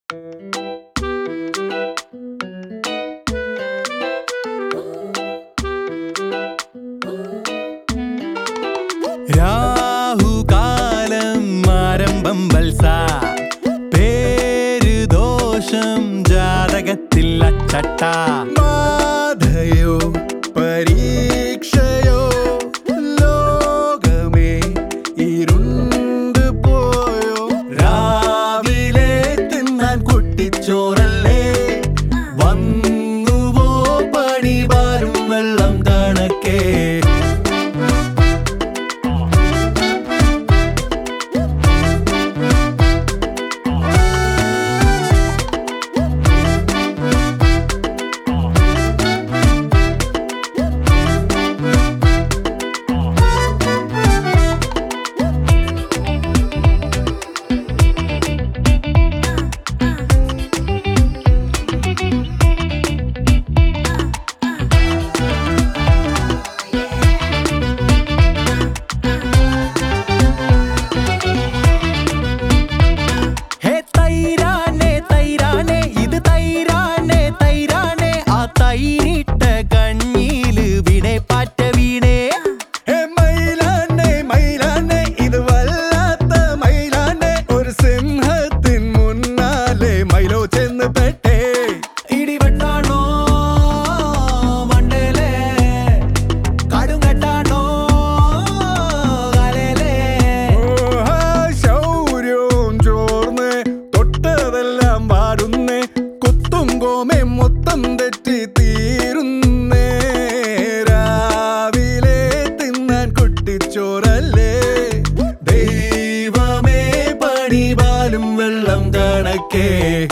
രാഹുകാലം ആരംഭം വത്സ പേര് ദോഷം ജാതകത്തിൽ അച്ചട്ട ബാധയോ പരീക്ഷയോ ലോകമേ ഇരുണ്ട് പോയോ രാവിലെ തിന്നാൻ കുട്ടിച്ചോറല്ലേ വന്നുവോ പണി വാരും വെള്ളം കണക്കേ ഹേ തൈരാനെ തൈരാനെ ഇത് തൈരാനെ തൈരാനെ ആ തൈരിട്ട കഞ്ഞിയില് വീണേ പാറ്റ വീണേ ഹേ മയിലാനെ മയിലാനെ ഇത് വല്ലാത്ത മയിലാനെ ഒരു സിംഹത്തിൻ മുന്നാലെ മയിലോ ചെന്ന് പെട്ടേ ഇടിവെട്ടാണോ മണ്ടേലേ കടുങ്കട്ടാണോ കാലേലേ ശൗര്യവും ചോർന്ന് തൊട്ടതെല്ലാം പാടുന്നേ കുത്തും കോമെ മൊത്തം തെറ്റി തീരുന്നേ രാവിലെ തിന്നാൻ കുട്ടിച്ചോറല്ലേ ദൈവമേ പണിപാലും വെള്ളം കണക്കേ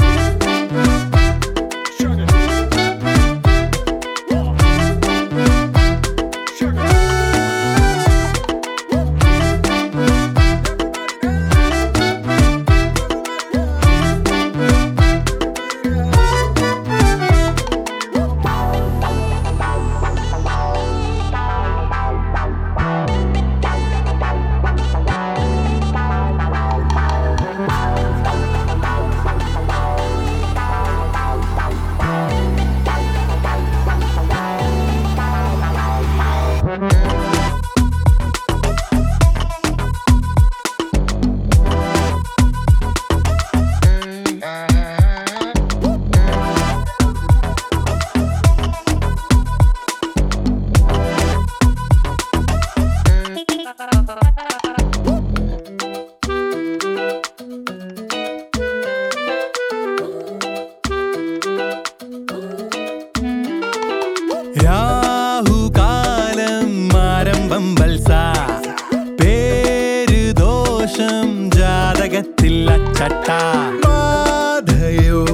രാഹുകാലം ആരംഭം വത്സ പേര് ദോഷം ജാതകത്തിൽ അച്ചട്ട ബാധയോ